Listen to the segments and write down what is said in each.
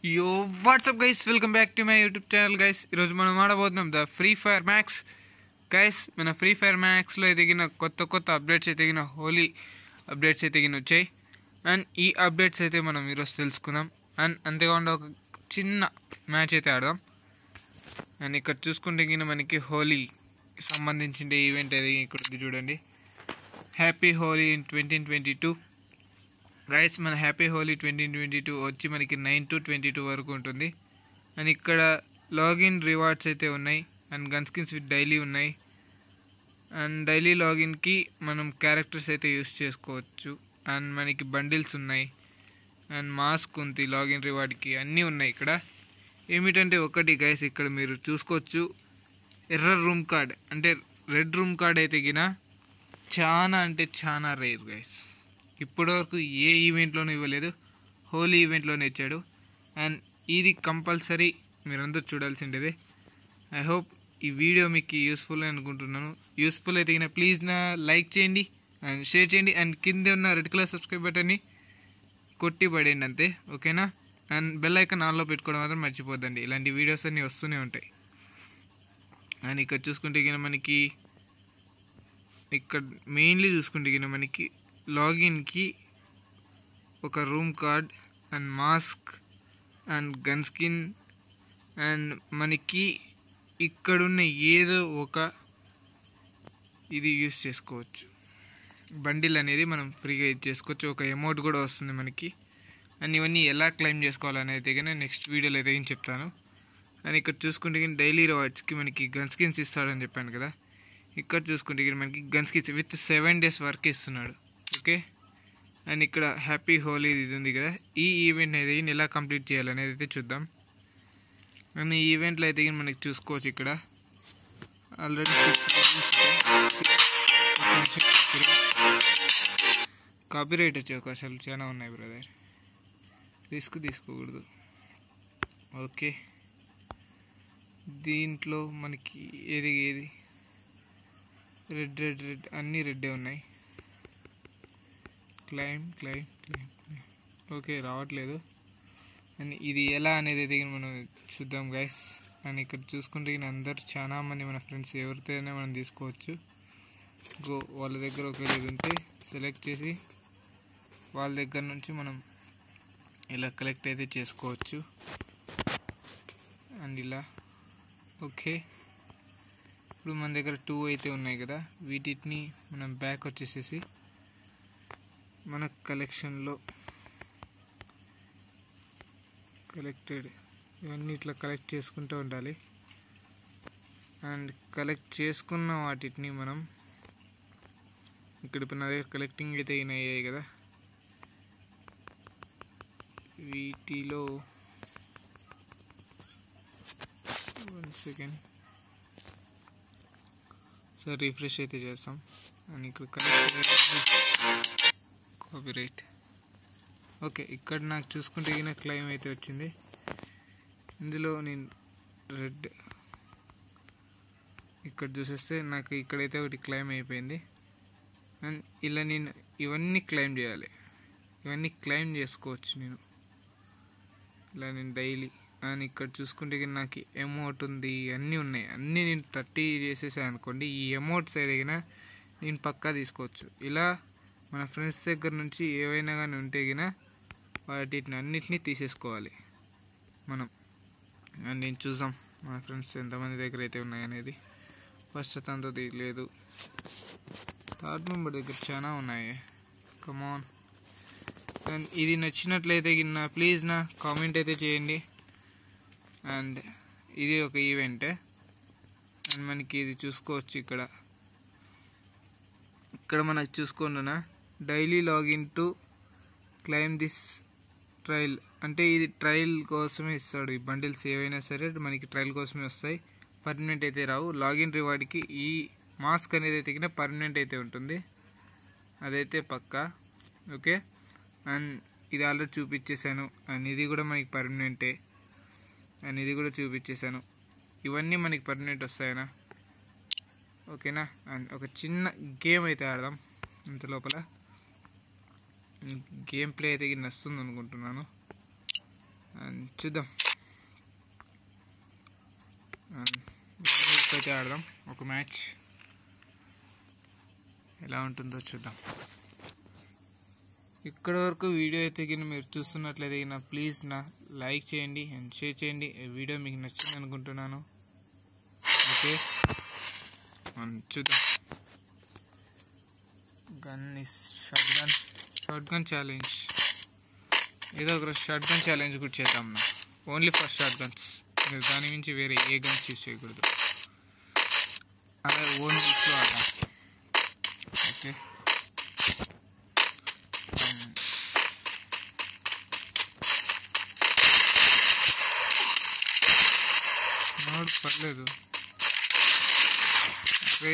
యో what's up guys welcome back to my YouTube channel guys ఈరోజు మనం ఆడబోతున్నాం the free fire max guys మన ఫ్రీ ఫైర్ మ్యాక్స్లో ఎదిగిన కొత్త కొత్త అప్డేట్స్ అయితే ఎదిగిన హోలీ అప్డేట్స్ అయితే ఎగిన వచ్చాయి అండ్ ఈ అప్డేట్స్ అయితే మనం ఈరోజు తెలుసుకుందాం అండ్ అంతేకాకుండా ఒక చిన్న మ్యాచ్ అయితే ఆడదాం అండ్ ఇక్కడ చూసుకుంటే గిన మనకి హోలీకి సంబంధించిన ఈవెంట్ అది ఇక్కడ ఉంది చూడండి happy Holi in twenty twenty two guys మన happy Holi twenty twenty two వచ్చి మనకి నైన్ టు ట్వంటీ టూ వరకు ఉంటుంది అండ్ ఇక్కడ లాగిన్ రివార్డ్స్ అయితే ఉన్నాయి and gun skins with daily ఉన్నాయి అండ్ డైలీ లాగిన్కి మనం క్యారెక్టర్స్ అయితే యూస్ చేసుకోవచ్చు అండ్ మనకి బండిల్స్ ఉన్నాయి అండ్ మాస్క్ ఉంది లాగిన్ రివార్డ్కి అన్నీ ఉన్నాయి ఇక్కడ ఏమిటంటే ఒకటి గైస్ ఇక్కడ మీరు చూసుకోవచ్చు ఎర్ర రూమ్ కార్డ్ అంటే రెడ్ రూమ్ కార్డ్ అయితే గిన చాలా అంటే చాలా రేర్ గైస్ ఇప్పటివరకు ఏ ఈవెంట్లోనూ ఇవ్వలేదు హోలీ ఈవెంట్లోనే ఇచ్చాడు అండ్ ఇది కంపల్సరీ మీరందరూ చూడాల్సిండేది ఐ హోప్ ఈ వీడియో మీకు యూస్ఫుల్ అనుకుంటున్నాను యూస్ఫుల్ అయితే గిన ప్లీజ్ నా లైక్ చేయండి అండ్ షేర్ చేయండి అండ్ కింద ఉన్న రెడ్ కలర్ సబ్స్క్రైబ్ బటన్ని కొట్టి పడేయండి అంతే ఓకేనా అండ్ బెల్ ఐకాన్ ఆన్లో పెట్టుకోవడం మాత్రం మర్చిపోద్దండి ఇలాంటి వీడియోస్ అన్నీ వస్తూనే ఉంటాయి అండ్ ఇక్కడ చూసుకుంటే గిన మనకి ఇక్కడ మెయిన్లీ చూసుకుంటే గిన మనకి లాగిన్కి ఒక room card and mask and gun skin and మనకి ఇక్కడున్న ఏదో ఒక ఇది యూస్ చేసుకోవచ్చు బండిల్ అనేది మనం ఫ్రీగా యూజ్ చేసుకోవచ్చు ఒక అమౌంట్ కూడా వస్తుంది మనకి అండ్ ఇవన్నీ ఎలా క్లెయిమ్ చేసుకోవాలని అయితే కానీ నెక్స్ట్ వీడియోలో అయితే ఏం చెప్తాను అండ్ ఇక్కడ చూసుకుంటే కానీ డైలీ రివార్డ్స్కి మనకి గన్ స్కిన్స్ ఇస్తాడని చెప్పాను కదా ఇక్కడ చూసుకుంటే ఇక్కడ మనకి gun skins with seven days వరకు ఇస్తున్నాడు ఓకే అండ్ ఇక్కడ హ్యాపీ హోలీ ఇది ఉంది కదా ఈ ఈవెంట్ అయితే ఎలా కంప్లీట్ చేయాలనేది అయితే చూద్దాం అండ్ ఈ ఈవెంట్లో అయితే మనకి చూసుకోవచ్చు ఇక్కడ ఆల్రెడీ కాపీరైట్ వచ్చే అవకాశాలు చాలా ఉన్నాయి బ్రదర్ రిస్క్ తీసుకోకూడదు ఓకే దీంట్లో మనకి ఏది ఏది రెడ్ రెడ్ రెడ్ అన్నీ రెడ్డే ఉన్నాయి claim claim claim claim okay రావట్లేదు అండ్ ఇది ఎలా అనేది అయితే మనం చూద్దాం గైస్ అండ్ ఇక్కడ చూసుకుంటే ఈయన అందరు చాలా మంది మన ఫ్రెండ్స్ ఎవరితోనే మనం తీసుకోవచ్చు గో వాళ్ళ దగ్గర ఒక ఇది ఉంటే సెలెక్ట్ చేసి వాళ్ళ దగ్గర నుంచి మనం ఇలా కలెక్ట్ అయితే చేసుకోవచ్చు అండ్ ఇలా ఓకే ఇప్పుడు మన దగ్గర టూ అయితే ఉన్నాయి కదా వీటిని మనం బ్యాక్ వచ్చేసేసి మన కలెక్షన్లో కలెక్టెడ్ ఇవన్నీ ఇట్లా కలెక్ట్ చేసుకుంటూ ఉండాలి అండ్ కలెక్ట్ చేసుకున్న వాటిని మనం ఇక్కడ ఇప్పుడు నా దగ్గర కలెక్టింగ్ అయితే అయిన అయ్యాయి కదా వీటిలో వన్ సెకండ్ సో రిఫ్రెష్ అయితే చేస్తాం అండ్ ఇక్కడ కలెక్ట్ కాపీరైట్ ఓకే ఇక్కడ నాకు చూసుకుంటే గిన క్లైమ్ అయితే వచ్చింది ఇందులో నేను రెడ్ ఇక్కడ చూసేస్తే నాకు ఇక్కడైతే ఒకటి క్లైమ్ అయిపోయింది అండ్ ఇలా నేను ఇవన్నీ క్లైమ్ చేయాలి ఇవన్నీ క్లైమ్ చేసుకోవచ్చు నేను ఇలా నేను డైలీ అండ్ ఇక్కడ చూసుకుంటే గిన నాకు అమౌంట్ ఉంది అన్నీ ఉన్నాయి అన్నీ నేను థర్టీ చేసేసాను అనుకోండి ఈ అమౌంట్స్ ఏదైనా నేను పక్కా తీసుకోవచ్చు ఇలా మన ఫ్రెండ్స్ దగ్గర నుంచి ఏవైనా కానీ ఉంటే గిన వాటిని అన్నిటినీ తీసేసుకోవాలి మనం అండ్ నేను చూసాం మన ఫ్రెండ్స్ ఎంతమంది దగ్గర అయితే ఉన్నాయనేది ఫస్ట్ అతనితో తీయలేదు థర్డ్ మెంబర్ దగ్గర చాలా ఉన్నాయి కమాన్ అండ్ ఇది నచ్చినట్లయితే గిన్న ప్లీజ్ నా కామెంట్ అయితే చేయండి అండ్ ఇది ఒక ఈవెంట్ అండ్ మనకి ఇది చూసుకోవచ్చు ఇక్కడ ఇక్కడ మనకు చూసుకుంటున్నా daily login to claim this trial అంటే ఇది ట్రయల్ కోసమే ఇస్తాడు ఈ బండిల్స్ ఏవైనా సరే మనకి ట్రయల్ కోసమే వస్తాయి పర్మనెంట్ అయితే రావు లాగిన్ రివార్డ్కి ఈ మాస్క్ అనేది అయితే కింద పర్మనెంట్ అయితే ఉంటుంది అదైతే పక్కా ఓకే అండ్ ఇది ఆల్రెడీ చూపించేశాను అండ్ ఇది కూడా మనకి పర్మనెంటే అండ్ ఇది కూడా చూపించేశాను ఇవన్నీ మనకి పర్మనెంట్ వస్తాయనా ఓకేనా అండ్ ఒక చిన్న గేమ్ అయితే ఆడదాం ఇంత లోపల గేమ్ ప్లే అయితే నచ్చుతుంది అనుకుంటున్నాను And చూద్దాం And అయితే ఆడదాం ఒక మ్యాచ్ ఎలా ఉంటుందో చూద్దాం ఇక్కడ వరకు వీడియో అయితే కింద మీరు చూస్తున్నట్లయితే నా ప్లీజ్ నా లైక్ చేయండి అండ్ షేర్ చేయండి ఈ వీడియో మీకు నచ్చింది అనుకుంటున్నాను ఓకే మనం చూద్దాం gun is short gun short gun challenge ఏదో ఒక షార్ట్ గన్ ఛాలెంజ్ కూడా చేద్దాం నా ఓన్లీ ఫర్ షార్ట్ గన్స్ మీరు దాని మించి వేరే ఏ గన్స్ యూస్ చేయకూడదు అలాగే ఓన్ ఇష్యూ ఆడదాం ఓకే నోడు పర్లేదు అరే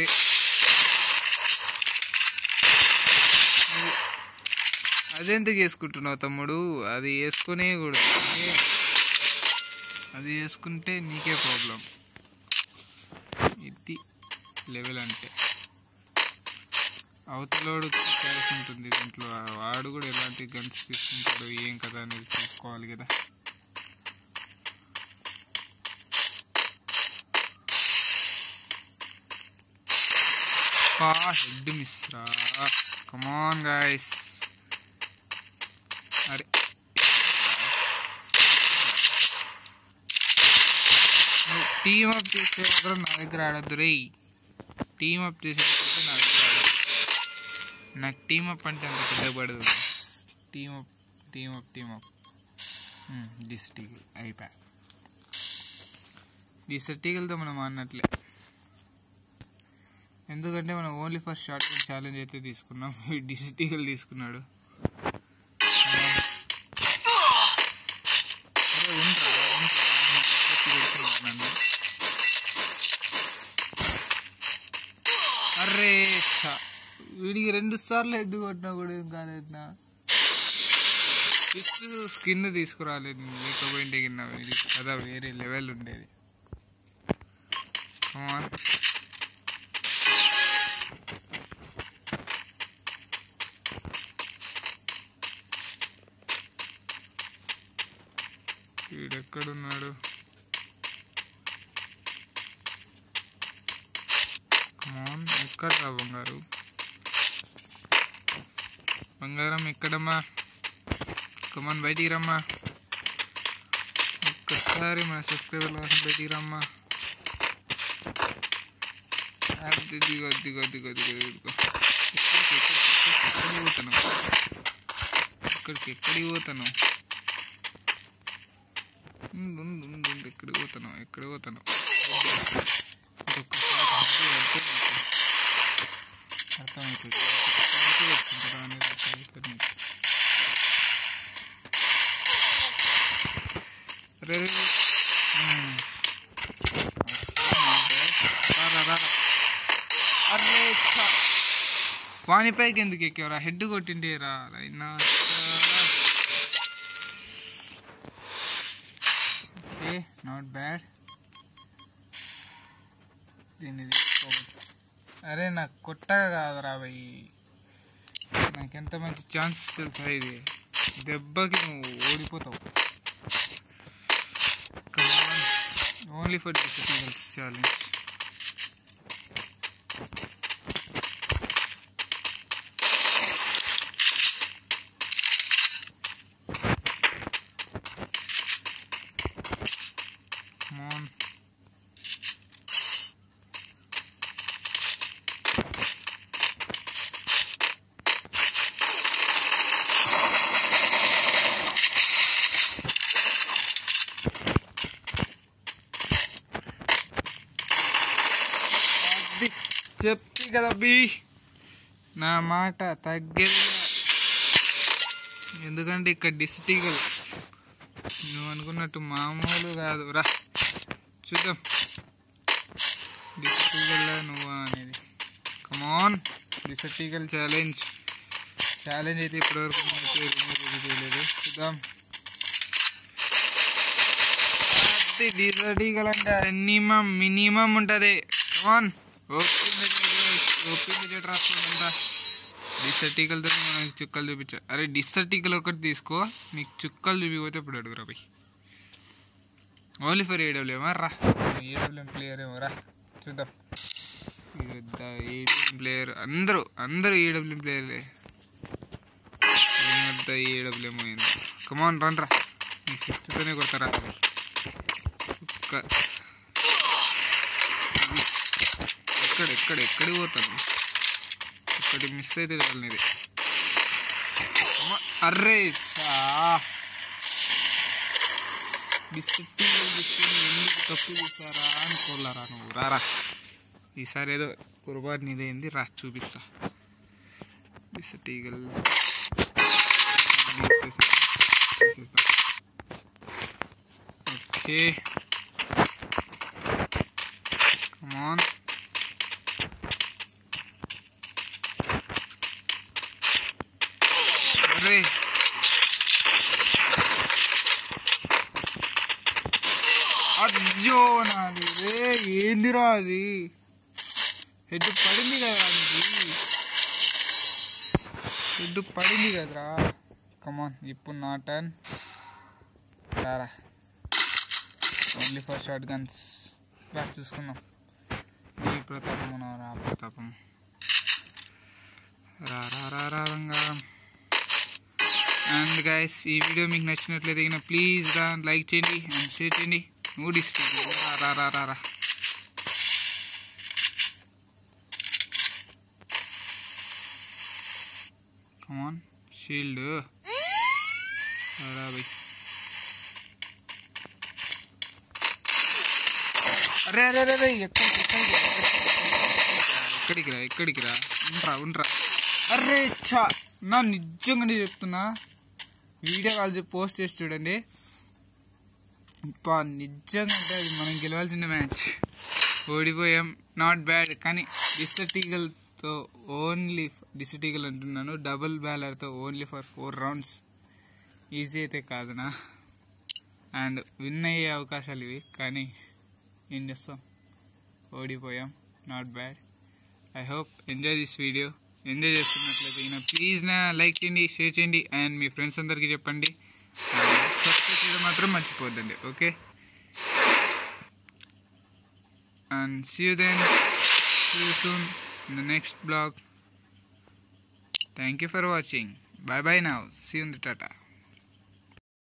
నువ్వు అదెందుకు వేసుకుంటున్నావు తమ్ముడు అది వేసుకునే కూడా అది వేసుకుంటే నీకే ప్రాబ్లం ఇది లెవెల్ అంటే అవతలోడు క్యాష్ ఉంటుంది దీంట్లో వాడు కూడా ఎలాంటి గన్స్ తీసుకుంటాడు ఏం కదా అనేది చూసుకోవాలి కదా హెడ్ మిస్ రా కమాన్ గాయస్ అరే నువ్వు టీమ్ అప్ చేసే మాత్రం నా దగ్గర ఆడద్దు రే టీమ్ అప్ చేసేటప్పుడు నా దగ్గర ఆడద్దు నాకు టీమ్ అప్ అంటే అంత పెద్ద పడదు team up team up team up డిస్టిక్ అయిపోయా డిస్టికల్తో మనం ఆడినట్లే ఎందుకంటే మనం only first short gun challenge అయితే తీసుకున్నాం డిస్టికల్ తీసుకున్నాడు అరే ఉంట్రా ఉంట్రా వచ్చి పెడుతున్నాడు నన్ను అరే ఛ, వీడికి రెండు సార్లు హెడ్ కొట్టినా కూడా ఏం కాలేదు నా ఫిక్స్ స్కిన్ తీసుకురాలేదు నేను లేకపోయింటే కింద ఇది కదా వేరే లెవెల్ ఉండేది Come on. వీడెక్కడున్నాడు కమాన్ ఎక్కడ రా బంగారు బంగారం ఎక్కడమ్మా కమాన్ బయటికి రమ్మా ఒక్కసారి మా సబ్స్క్రైబర్ కోసం బయటికి రమ్మా అది దిగో దిగో దిగో దిగో దిగో ఎక్కడికి ఎక్కడికి ఎక్కడికి ఎక్కడికి పోతాను ఎక్కడికి ఎక్కడికి పోతాను ఉండు, ఉండు, ఉండు, ఉండు, ఎక్కడికి పోతాను ఎక్కడికి పోతాను ఇంకొకసారి హద్దు వద్దు నాకు. అర్థమవుతుంది ఒక్కసారి వచ్చుకుంటారా అనేది అర్థమవుతుంది నీకు. రే రే, రే. ఉమ్. రా, రా, రా, రా. అరే ఛ. వానిపైకి ఎందుకు ఎక్కేవరా హెడ్ కొట్టిండే రా అయినా ఓకే నాట్ బ్యాడ్ దీన్ని తీసుకోవాలి అరే నాకు కొట్టగా కాదురా భయ్ నాకు ఎంత మంచి ఛాన్స్ తెలుసా ఇది దెబ్బకి నువ్వు ఓడిపోతావు only for disciplines challenge Come on. అది చెప్తి కదా బి నా మాట తగ్గేది ఎందుకంటే ఇక్కడ డిస్టికల్ నువ్వు అనుకున్నట్టు మామూలు కాదు రా చూద్దాం డిస్టికల్ నువ్వు అనేది కమాన్ డిస్టికల్ ఛాలెంజ్ ఛాలెంజ్ అయితే ఇప్పటివరకు నేనైతే రిమూవ్ చేయలేదు చూద్దాం డిసర్టికల్ అంటే మినిమం మినిమం ఉంటుంది కమాన్ ఓపెన్ ఓపెన్ రాస్తుందంతా డిసర్టికల్తో మనకి చుక్కలు చూపించా అరే డిసర్టికల్ ఒకటి తీసుకో నీకు చుక్కలు చూపిపోతే ఇప్పుడు అడుగురా పోయి ఓన్లీ ఫర్ ఏడబ్ల్యూఎం రా ఏడబ్ల్యూఎం ప్లేయర్ ఏమో రా చూద్దాం ఏడబ్ల్యూఎం ప్లేయర్ అందరూ అందరూ ఏడబ్ల్యూఎం ప్లేయర్లే ఏమద్ద ఏడబ్ల్యూఎం అయింది కమాన్ రన్ రా నీ ఫిఫ్త్తోనే కొడతారా ఒక్క ఎక్కడ ఎక్కడ ఎక్కడికి పోతాను ఇక్కడికి మిస్ అయితే చాలు ఇది అర్రే చా బిస్కెట్ బిస్కెట్ ఎందుకు తప్పు చేశారా అనుకోలేరా నువ్వు రారా ఈసారి ఏదో పొరపాటు నీదైంది రా చూపిస్తా బిస్కెట్ ఈగల్ ఓకే కమాన్ అరే అయ్యో నాది రే ఏందిరా అది హెడ్ పడింది కదా అది హెడ్ పడింది కదరా కమాన్ ఇప్పుడు నా టర్న్ రారా ఓన్లీ ఫర్ షార్ట్ గన్స్ రా చూసుకుందాం ఈ ప్రతాపం రా ప్రతాపం రా రా రా రా రంగారం అండ్ గైస్ ఈ వీడియో మీకు నచ్చినట్లయితే కనుక ప్లీజ్ రా లైక్ చేయండి అండ్ షేర్ చేయండి నువ్వు డిస్ట్రిక్ట్ రా రా రా రా కమాన్ షీల్డ్ రా బై అరే అరే అరే అరే ఎక్కడికి ఎక్కడికి రా ఎక్కడికి రా ఉండరా ఉండరా అరే చా నా నిజంగా నేను చెప్తున్నా వీడియో కాల్ పోస్ట్ చేసి చూడండి పా నిజంగా అంటే అది మనం గెలవాల్సిన మ్యాచ్ ఓడిపోయాం నాట్ బ్యాడ్ కానీ డిస్టర్టీగల్తో ఓన్లీ డిస్టర్టీగల్ అంటున్నాను డబుల్ బ్యాలర్తో only for four rounds easy అయితే కాదునా అండ్ విన్ అయ్యే అవకాశాలు ఇవి కానీ ఏం చేస్తాం ఓడిపోయాం not bad I hope enjoy this video enjoy చేస్తున్నట్లయితే ఈయన ప్లీజ్ నా లైక్ చేయండి షేర్ చేయండి అండ్ మీ ఫ్రెండ్స్ అందరికీ చెప్పండి సబ్స్క్రైబ్ చేయడం మాత్రం మర్చిపోద్దండి okay and see you then see you soon in the next blog thank you for watching bye bye now see you in the Tata